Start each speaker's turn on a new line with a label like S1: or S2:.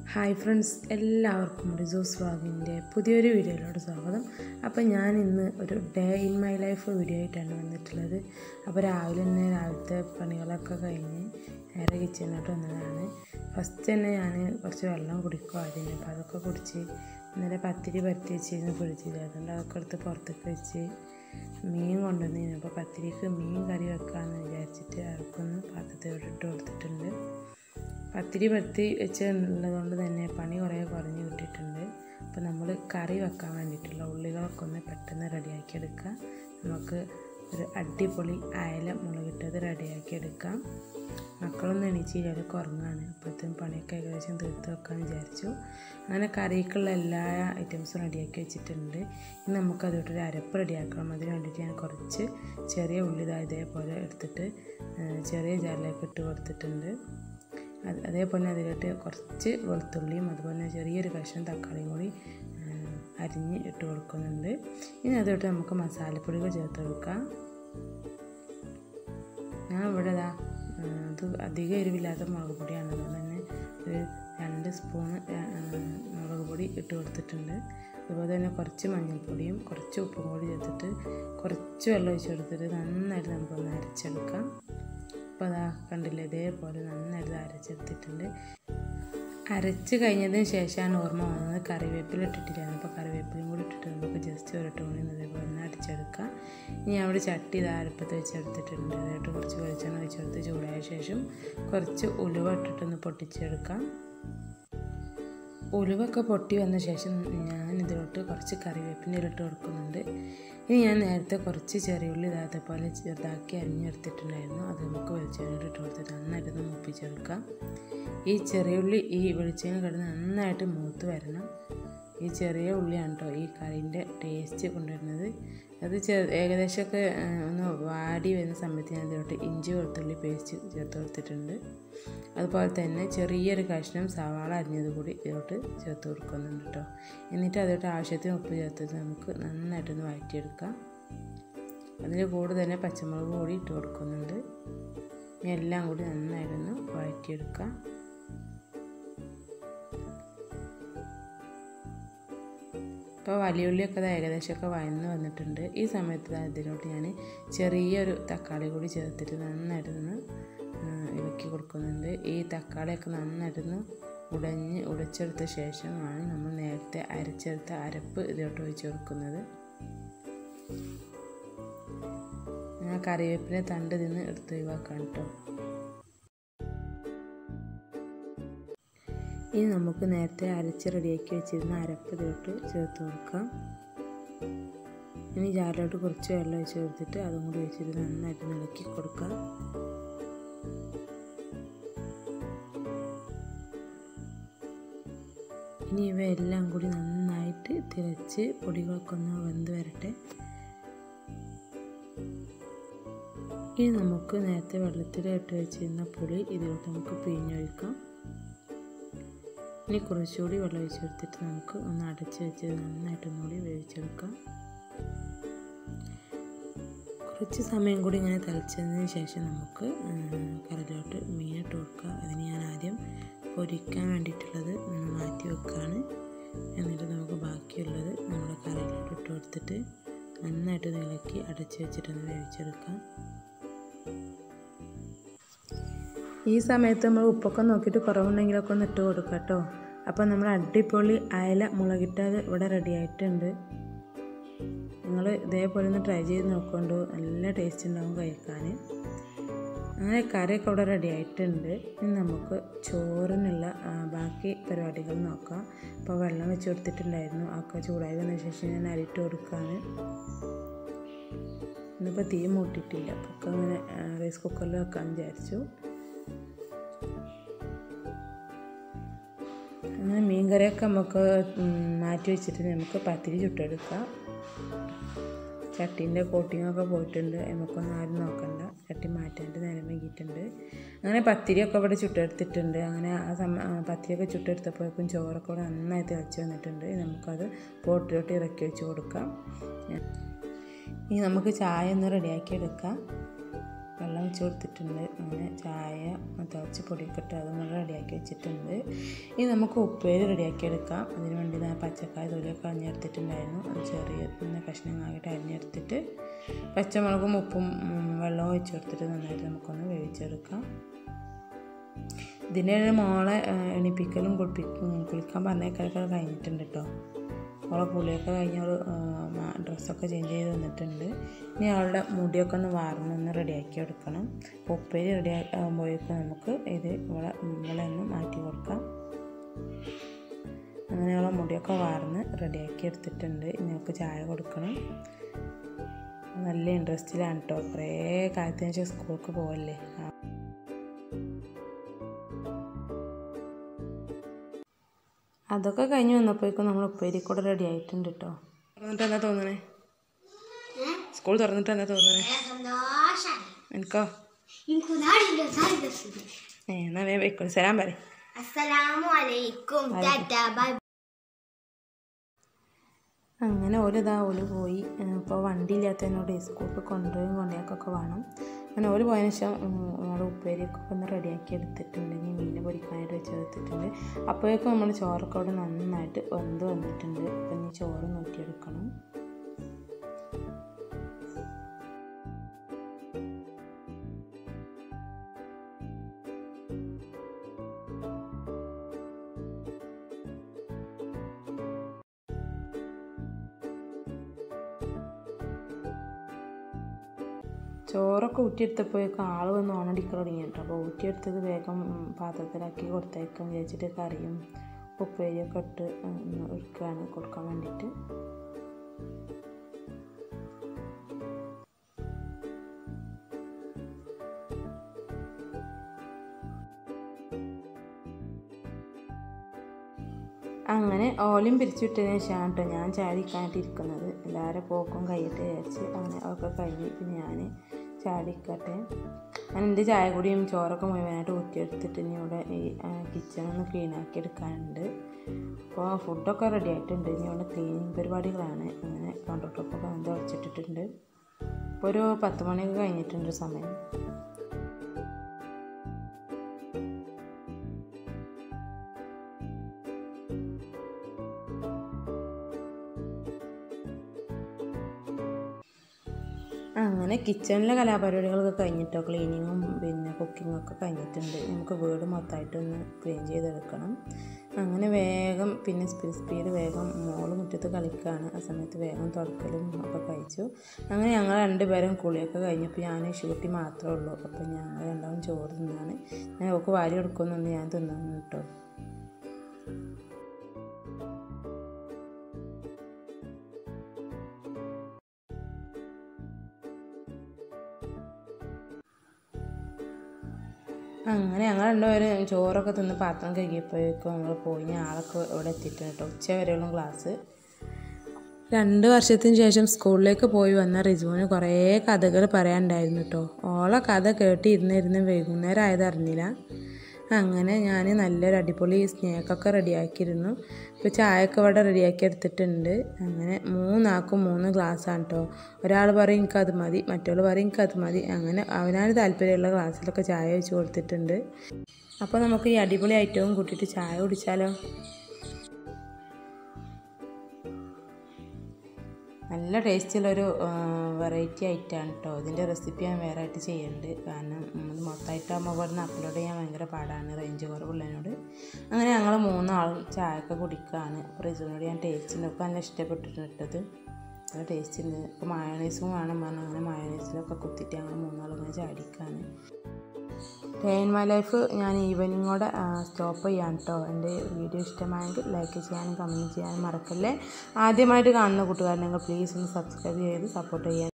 S1: hi friends എല്ലാവർക്കും resource വ്ളോഗിൻ്റെ പുതിയൊരു വീഡിയോയിലോട്ട് സ്വാഗതം അപ്പോൾ ഞാൻ ഇന്ന് ഒരു day in my life video ആയിട്ടാണ് വന്നിട്ടുള്ളത് അപ്പോൾ രാവിലെ തന്നെ രാവിലത്തെ പണികളൊക്കെ കഴിഞ്ഞ് നേരെ കിച്ചണിലോട്ട് വന്നതാണ് ഫസ്റ്റ് തന്നെ ഞാൻ കുറച്ച് വെള്ളം കുടിക്കും ആദ്യം അപ്പോൾ അതൊക്കെ കുടിച്ച് ഇന്നലെ പത്തിരി പരത്തി വെച്ചിരുന്നു ഫ്രിഡ്ജിൽ അതുകൊണ്ട് അതൊക്കെ എടുത്ത് പുറത്തേക്ക് വെച്ച് മീൻ കൊണ്ടുവന്നിരുന്നു അപ്പോൾ പത്തിരിക്ക് മീൻ കറി വെക്കാമെന്ന് വിചാരിച്ചിട്ട് അവർക്കൊന്ന് പാത്രത്തിലോട്ട് ഇട്ട് കൊടുത്തിട്ടുണ്ട് പത്തിരി പരത്തി വെച്ചുള്ളതുകൊണ്ട് തന്നെ പണി കുറേ കുറഞ്ഞ് കിട്ടിയിട്ടുണ്ട് അപ്പോൾ നമ്മൾ കറി വെക്കാൻ വേണ്ടിയിട്ടുള്ള ഉള്ളികളൊക്കെ ഒന്ന് പെട്ടെന്ന് റെഡിയാക്കി എടുക്കാം നമുക്ക് ഒരു അടിപൊളി അയല മുളകിട്ടത് റെഡിയാക്കി എടുക്കാം മക്കളൊന്നും എണീച്ചില്ല അവർ കുറങ്ങാണ് അപ്പോഴത്തേക്കും പണിയൊക്കെ ഏകദേശം തീർത്ത് വെക്കാമെന്ന് വിചാരിച്ചു അങ്ങനെ കറിക്കുള്ള എല്ലാ ഐറ്റംസും റെഡിയാക്കി വെച്ചിട്ടുണ്ട് ഇനി നമുക്കതൊട്ടൊരു അരപ്പ് റെഡിയാക്കണം അതിന് വേണ്ടിയിട്ട് ഞാൻ കുറച്ച് ചെറിയ ഉള്ളി ഇതാ ഇതേപോലെ എടുത്തിട്ട് ചെറിയ ജാറിലേക്ക് ഇട്ട് കൊടുത്തിട്ടുണ്ട് അത് അതേപോലെ അതിലോട്ട് കുറച്ച് വെളുത്തുള്ളിയും അതുപോലെ ചെറിയൊരു കഷ്ണം തക്കാളിയും കൂടി അരിഞ്ഞ് ഇട്ട് കൊടുക്കുന്നുണ്ട് ഇനി അതോട്ട് നമുക്ക് മസാലപ്പൊടികൾ ചേർത്ത് കൊടുക്കാം ഞാൻ ഇവിടെ ഇതാ അത് അധികം എരിവില്ലാത്ത മുളക് പൊടിയാണ് അതുകൊണ്ട് തന്നെ ഒരു രണ്ട് സ്പൂണ് മുളക് പൊടി ഇട്ട് കൊടുത്തിട്ടുണ്ട് അതുപോലെ തന്നെ കുറച്ച് മഞ്ഞൾപ്പൊടിയും കുറച്ച് ഉപ്പും കൂടി ചേർത്തിട്ട് കുറച്ച് വെള്ളം ഒഴിച്ച് കൊടുത്തിട്ട് നന്നായിട്ട് നമുക്കൊന്ന് അരച്ചെടുക്കാം അപ്പോൾ അതാ കണ്ടില്ലേ ഇതേപോലെ നന്നായിട്ട് അരച്ചെടുത്തിട്ടുണ്ട് അരച്ച് കഴിഞ്ഞതിന് ശേഷമാണ് ഓർമ്മ വന്നത് കറിവേപ്പില ഇട്ടിട്ടില്ലായിരുന്നു അപ്പോൾ കറിവേപ്പിലയും കൂടി ഇട്ടിട്ട് നമുക്ക് ജസ്റ്റ് ഒരു ടോണിൽ നിന്ന് ഇതേപോലെ തന്നെ അടിച്ചെടുക്കാം ഇനി അവിടെ ചട്ടി ഇത് അടുപ്പത്ത് വെച്ചെടുത്തിട്ടുണ്ട് അതായിട്ട് കുറച്ച് വെളിച്ചെണ്ണ ഒഴിച്ചെടുത്ത് ചൂടായ ശേഷം കുറച്ച് ഉലുവ ഇട്ടിട്ടൊന്ന് പൊട്ടിച്ചെടുക്കാം ഉലുവൊക്കെ പൊട്ടി വന്ന ശേഷം ഞാൻ ഇതിലോട്ട് കുറച്ച് കറിവേപ്പിൻ്റെ ഇട്ട് കൊടുക്കുന്നുണ്ട് ഇനി ഞാൻ നേരത്തെ കുറച്ച് ചെറിയുള്ളി ഇതാത്ത പോലെ ചെറുതാക്കി അരിഞ്ഞെടുത്തിട്ടുണ്ടായിരുന്നു അത് നമുക്ക് വെളിച്ചെണ്ണ ഇട്ട് കൊടുത്തിട്ട് നന്നായിട്ടൊന്ന് മൂപ്പിച്ചെടുക്കാം ഈ ചെറിയുള്ളി ഈ വെളിച്ചെണ്ണ കിടന്ന് നന്നായിട്ട് മൂത്ത് വരണം ഈ ചെറിയ ഉള്ളിയാണ് കേട്ടോ ഈ കറീൻ്റെ ടേസ്റ്റ് കൊണ്ടുവരുന്നത് അത് ചെ ഏകദേശമൊക്കെ ഒന്ന് വാടി വരുന്ന സമയത്ത് ഞാൻ ഇതിലോട്ട് ഇഞ്ചി വെളുത്തുള്ളി പേസ്റ്റ് ചേർത്ത് കൊടുത്തിട്ടുണ്ട് അതുപോലെ തന്നെ ചെറിയൊരു കഷ്ണം സവാള അരിഞ്ഞത് കൂടി ഇതിലോട്ട് ചേർത്ത് കൊടുക്കുന്നുണ്ട് കേട്ടോ എന്നിട്ട് അതിലോട്ട് ആവശ്യത്തിന് ഉപ്പ് ചേർത്തിട്ട് നമുക്ക് നന്നായിട്ടൊന്ന് വഴറ്റിയെടുക്കാം അതിൽ കൂടെ തന്നെ പച്ചമുളക് കൂടി ഇട്ട് കൊടുക്കുന്നുണ്ട് ഇനി എല്ലാം കൂടി നന്നായിട്ടൊന്ന് വഴറ്റിയെടുക്കാം ഇപ്പോൾ വലിയ ഉള്ളിയൊക്കെ അത് ഏകദേശമൊക്കെ വയന്ന് വന്നിട്ടുണ്ട് ഈ സമയത്ത് ഇതിലോട്ട് ഞാൻ ചെറിയൊരു തക്കാളി കൂടി ചേർത്തിട്ട് നന്നായിട്ടൊന്ന് ഇളക്കി കൊടുക്കുന്നുണ്ട് ഈ തക്കാളിയൊക്കെ നന്നായിട്ടൊന്ന് ഉടഞ്ഞ് ഉടച്ചെടുത്ത ശേഷമാണ് നമ്മൾ നേരത്തെ അരച്ചെടുത്ത അരപ്പ് ഇതിലോട്ട് ഒഴിച്ച് കൊടുക്കുന്നത് ഞാൻ കറിവേപ്പിനെ തണ്ട് നിന്ന് എടുത്ത് ഒഴിവാക്കാം കേട്ടോ ഇനി നമുക്ക് നേരത്തെ അരച്ച് റെഡിയാക്കി വെച്ചിരുന്ന അരപ്പ് ഇതിലോട്ട് ചേർത്ത് കൊടുക്കാം ഇനി ജാറിലോട്ട് കുറച്ച് വെള്ളം ഒഴിച്ച് കൊടുത്തിട്ട് അതും കൂടി വെച്ചിട്ട് നന്നായിട്ട് ഇളക്കി കൊടുക്കാം ഇനി ഇവയെല്ലാം കൂടി നന്നായിട്ട് തിളച്ച് പൊടികളൊക്കെ ഒന്ന് വെന്ത് വരട്ടെ ഇനി നമുക്ക് നേരത്തെ വെള്ളത്തിൽ ഇട്ട് വെച്ചിരുന്ന പുളി ഇതിലോട്ട് നമുക്ക് പിഴിഞ്ഞൊഴിക്കാം ഇനി കുറച്ചുകൂടി വെള്ളം ഒഴിച്ച് കൊടുത്തിട്ട് നമുക്ക് ഒന്ന് അടച്ച് വെച്ച് നന്നായിട്ടൊന്നും കൂടി വേവിച്ചെടുക്കാം കുറച്ച് സമയം കൂടി ഇങ്ങനെ തിളച്ചതിന് ശേഷം നമുക്ക് കറിയിലോട്ട് മീനിട്ട് കൊടുക്കുക അതിന് ഞാൻ ആദ്യം പൊരിക്കാൻ വേണ്ടിയിട്ടുള്ളത് മാറ്റി വെക്കുകയാണ് എന്നിട്ട് നമുക്ക് ബാക്കിയുള്ളത് നമ്മുടെ കറിയിലോട്ട് ഇട്ട് കൊടുത്തിട്ട് നന്നായിട്ട് ഇളക്കി അടച്ച് വെച്ചിട്ടൊന്ന് വേവിച്ചെടുക്കാം ഈ സമയത്ത് നമ്മൾ ഉപ്പൊക്കെ നോക്കിയിട്ട് കുറവുണ്ടെങ്കിലൊക്കെ ഒന്ന് ഇട്ട് കൊടുക്കുക കേട്ടോ അപ്പോൾ നമ്മൾ അടിപൊളി അയല മുളകിട്ടത് ഇവിടെ റെഡി ആയിട്ടുണ്ട് നിങ്ങൾ ഇതേപോലെ ഒന്ന് ട്രൈ ചെയ്ത് നോക്കൊണ്ടു നല്ല ടേസ്റ്റ് ഉണ്ടാവും കഴിക്കാൻ അങ്ങനെ കറിയൊക്കെ ഇവിടെ റെഡി ആയിട്ടുണ്ട് ഇനി നമുക്ക് ചോറിനുള്ള ബാക്കി പരിപാടികൾ നോക്കാം അപ്പോൾ വെള്ളം വെച്ച് കൊടുത്തിട്ടുണ്ടായിരുന്നു ഒക്കെ ചൂടായി വന്ന ശേഷം ഞാൻ അരിട്ട് കൊടുക്കുകയാണ് ഇന്നിപ്പോൾ തീ മൂട്ടിയിട്ടില്ല അപ്പോൾ ഒക്കെ അങ്ങനെ റൈസ് കുക്കറിൽ വെക്കാൻ വിചാരിച്ചു അങ്ങനെ മീൻ കറിയൊക്കെ നമുക്ക് മാറ്റി വെച്ചിട്ട് നമുക്ക് പത്തിരി ചുട്ടെടുക്കാം ചട്ടീൻ്റെ കോട്ടിങ്ങൊക്കെ പോയിട്ടുണ്ട് നമുക്കൊന്നും ആരും നോക്കണ്ട ചട്ടി മാറ്റാണ്ട് നേരം വൈകിയിട്ടുണ്ട് അങ്ങനെ പത്തിരിയൊക്കെ ഇവിടെ ചുട്ടെടുത്തിട്ടുണ്ട് അങ്ങനെ ആ സമ പത്തിരിയൊക്കെ ചുട്ടെടുത്തപ്പോഴേക്കും ചോറൊക്കെ ഇവിടെ നന്നായി തിളച്ച് വന്നിട്ടുണ്ട് നമുക്കത് പോട്ടിലോട്ട് ഇറക്കി വെച്ച് കൊടുക്കാം ഇനി നമുക്ക് ചായ ഒന്ന് റെഡിയാക്കി എടുക്കാം വെള്ളം വെച്ച് കൊടുത്തിട്ടുണ്ട് അങ്ങനെ ചായ തിളച്ച് പൊടിയൊക്കെ ഇട്ട് അത് നമ്മൾ റെഡിയാക്കി വെച്ചിട്ടുണ്ട് ഇനി നമുക്ക് ഉപ്പേരി റെഡിയാക്കി എടുക്കാം അതിന് വേണ്ടി ഞാൻ പച്ചക്കായ തൊലിയൊക്കെ അരിഞ്ഞെടുത്തിട്ടുണ്ടായിരുന്നു അത് ചെറിയ പിന്നെ കഷ്ണങ്ങളായിട്ട് അരിഞ്ഞെടുത്തിട്ട് പച്ചമുളകും ഉപ്പും ഉം, വെള്ളവും ഒഴിച്ച് കൊടുത്തിട്ട് നന്നായിട്ട് നമുക്കൊന്ന് വേവിച്ചെടുക്കാം ഇതിൻ്റെ ഇടയിൽ മോളെ ആ, എണിപ്പിക്കലും കുളിപ്പിക്കും കുളിക്കാൻ പറഞ്ഞേക്കൊക്കെ കഴിഞ്ഞിട്ടുണ്ട് കേട്ടോ അവളെ കുളിയൊക്കെ കഴിഞ്ഞ് അവൾ ഡ്രസ്സൊക്കെ ചേഞ്ച് ചെയ്ത് വന്നിട്ടുണ്ട് ഇനി അവളുടെ മുടിയൊക്കെ ഒന്ന് വാർന്നൊന്ന് റെഡിയാക്കി എടുക്കണം അപ്പോൾ ഉപ്പേരി റെഡി ആകുമ്പോഴേക്കും നമുക്ക് ഇത് ഇവളെ ഇവളെ ഒന്ന് മാറ്റി കൊടുക്കാം അങ്ങനെ അവളെ മുടിയൊക്കെ വാർന്ന് റെഡിയാക്കി എടുത്തിട്ടുണ്ട് ഇനി നമുക്ക് ചായ കൊടുക്കണം നല്ല ഇൻട്രസ്റ്റിലാണ് കേട്ടോ കുറേ കാലത്തിന് ശേഷം സ്കൂൾക്ക് പോകല്ലേ ആ അതൊക്കെ കഴിഞ്ഞ് വന്നപ്പോഴേക്കും നമ്മൾ ഉപ്പേരി കൂടെ റെഡി ആയിട്ടുണ്ട് കേട്ടോ തുറന്നിട്ട് എന്താ തോന്നണേ സ്കൂൾ തുറന്നിട്ട് എന്താ തോന്നണേ
S2: സന്തോഷാണ്
S1: എനിക്കോ
S2: എനിക്ക് നാടിൻ്റെ സന്തോഷം
S1: ഏ എന്നാ വേ വെക്കോളൂ സലാം പറ
S2: അസ്സലാമു അലൈക്കും ടാറ്റ ബൈ
S1: അങ്ങനെ ഓലിതാ ഓല് പോയി ഇപ്പോൾ വണ്ടി ഇല്ലാത്തതിനോട് സ്കൂൾക്ക് കൊണ്ടുപോയും കൊണ്ടേക്കൊക്കെ വേണം അങ്ങനെ ഓല് പോയതിനു ശേഷം നമ്മൾ ഉപ്പേരിയൊക്കെ ഒന്ന് റെഡിയാക്കി എടുത്തിട്ടുണ്ട് ഇനി മീൻ പൊരിക്കാനായിട്ട് വെച്ച് എടുത്തിട്ടുണ്ട് അപ്പോഴേക്കും നമ്മൾ ചോറൊക്കെ അവിടെ നന്നായിട്ട് വെന്ത് വന്നിട്ടുണ്ട് അപ്പം ഇനി ചോറ് നോക്കിയെടുക്കണം ചോറൊക്കെ ഊറ്റിയെടുത്തപ്പോഴേക്കും ആൾ വന്ന് ഓണടിക്കാൻ തുടങ്ങി കേട്ടോ അപ്പോൾ ഊറ്റിയെടുത്തത് വേഗം ഉം, പാത്രത്തിലാക്കി കൊടുത്തേക്കാൻ വിചാരിച്ചിട്ട് കറിയും ഉപ്പേരിയൊക്കെ ഇട്ട് ഒന്ന് എടുക്കുകയാണ് കൊടുക്കാൻ വേണ്ടിയിട്ട് അങ്ങനെ ഓലയും പിരിച്ചുവിട്ടതിന് ശേഷമാണ് കേട്ടോ ഞാൻ ചാടിക്കാനായിട്ട് ഇരിക്കുന്നത് എല്ലാവരും പോക്കും കൈയിട്ട് വിചാരിച്ച് അങ്ങനെ ഒക്കെ കഴിഞ്ഞ് പിന്നെ ഞാൻ ചാടിക്കട്ടെ ഞാൻ എൻ്റെ ചായ കൂടിയും ചോറൊക്കെ മുഴുവനായിട്ട് ഊറ്റിയെടുത്തിട്ട് ഇനി ഇവിടെ ഈ കിച്ചൺ ഒന്ന് ക്ലീൻ ആക്കി എടുക്കാനുണ്ട് അപ്പോൾ ഫുഡൊക്കെ റെഡി ആയിട്ടുണ്ട് ഇനി ഇവിടെ ക്ലീനിങ് പരിപാടികളാണ് അങ്ങനെ കൗണ്ടർ ടോപ്പൊക്കെ നല്ല വെച്ചിട്ടിട്ടുണ്ട് ഇപ്പോൾ ഒരു പത്ത് മണിയൊക്കെ കഴിഞ്ഞിട്ടുണ്ട് സമയം അങ്ങനെ കിച്ചണിലെ കലാപരിപാടികളൊക്കെ കഴിഞ്ഞിട്ടോ ക്ലീനിങ്ങും പിന്നെ കുക്കിങ്ങും ഒക്കെ കഴിഞ്ഞിട്ടുണ്ട് നമുക്ക് വീട് മൊത്തമായിട്ടൊന്ന് ക്ലീൻ ചെയ്തെടുക്കണം അങ്ങനെ വേഗം പിന്നെ സ്പീഡ് സ്പീഡ് വേഗം മോള് മുറ്റത്ത് കളിക്കുകയാണ് ആ സമയത്ത് വേഗം തുടക്കലും ഒക്കെ കഴിച്ചു അങ്ങനെ ഞങ്ങൾ രണ്ടുപേരും കുളിയൊക്കെ കഴിഞ്ഞപ്പോൾ ഞാൻ ഷൂട്ടി മാത്രമേ ഉള്ളൂ അപ്പോൾ ഞങ്ങൾ രണ്ടാളും ചോറ് തിന്നാണ് ഞാൻ ഒക്കെ വാരി കൊടുക്കുമെന്നൊന്ന് ഞാൻ തിന്നാന്ന് കേട്ടോ അങ്ങനെ ഞങ്ങൾ രണ്ടുപേരും ചോറൊക്കെ തിന്ന് പാത്രം കഴുകിയപ്പോഴേക്കും നമ്മൾ പോയി ഇനി ആളൊക്കെ ഇവിടെ എത്തിയിട്ടുണ്ട് കേട്ടോ ഉച്ച വരെയുള്ള ക്ലാസ് രണ്ട് വർഷത്തിന് ശേഷം സ്കൂളിലേക്ക് പോയി വന്ന റിജുവിന് കുറേ കഥകൾ പറയാനുണ്ടായിരുന്നു കേട്ടോ ഓളെ കഥ കേട്ടിരുന്നിരുന്ന് വൈകുന്നേരം ആയത് അറിഞ്ഞില്ല അങ്ങനെ ഞാൻ നല്ലൊരു അടിപൊളി സ്നേക്കൊക്കെ റെഡിയാക്കിയിരുന്നു ഇപ്പോൾ ചായയൊക്കെ ഇവിടെ റെഡിയാക്കി എടുത്തിട്ടുണ്ട് അങ്ങനെ മൂന്നാക്കും മൂന്ന് ഗ്ലാസ്സാണ് കേട്ടോ ഒരാൾ പറയും എനിക്കത് മതി മറ്റൊരാൾ പറയും എനിക്കത് മതി അങ്ങനെ അവനാണ് താല്പര്യമുള്ള ഗ്ലാസ്സിലൊക്കെ ചായ വെച്ച് കൊടുത്തിട്ടുണ്ട് അപ്പോൾ നമുക്ക് ഈ അടിപൊളി ഐറ്റവും കൂട്ടിയിട്ട് ചായ കുടിച്ചാലോ നല്ല ടേസ്റ്റുള്ളൊരു വെറൈറ്റി ആയിട്ടാണ് കേട്ടോ ഇതിൻ്റെ റെസിപ്പി ഞാൻ വേറെ ആയിട്ട് ചെയ്യുന്നുണ്ട് കാരണം ഇത് മൊത്തമായിട്ടാകുമ്പോൾ ഇവിടെ നിന്ന് അപ്ലോഡ് ചെയ്യാൻ ഭയങ്കര പാടാണ് റേഞ്ച് കുറവുള്ളതിനോട് അങ്ങനെ ഞങ്ങൾ മൂന്നാളും ചായയൊക്കെ കുടിക്കുകയാണ് അപ്പോൾ റിസുവിനോട് ഞാൻ ടേസ്റ്റ് ഉണ്ട് അപ്പോൾ നല്ല ഇഷ്ടപ്പെട്ടിട്ടുണ്ട് ഇട്ടത് നല്ല ടേസ്റ്റ് ഉണ്ട് അപ്പോൾ മയോണൈസും വേണം പറഞ്ഞു അങ്ങനെ മയോണൈസിലൊക്കെ കുത്തിയിട്ട് ഞങ്ങൾ മൂന്നാളും ഇങ്ങനെ ചാടിക്കാണ് ഡേ ഇൻ മൈ ലൈഫ് ഞാൻ ഈവനിങ്ങോടെ സ്റ്റോപ്പ് ചെയ്യാൻ കേട്ടോ എൻ്റെ വീഡിയോ ഇഷ്ടമായെങ്കിൽ ലൈക്ക് ചെയ്യാനും കമൻറ്റ് ചെയ്യാനും മറക്കല്ലേ ആദ്യമായിട്ട് കാണുന്ന കൂട്ടുകാരനെങ്കിൽ പ്ലീസ് ഒന്ന് സബ്സ്ക്രൈബ് ചെയ്ത് സപ്പോർട്ട് ചെയ്യാൻ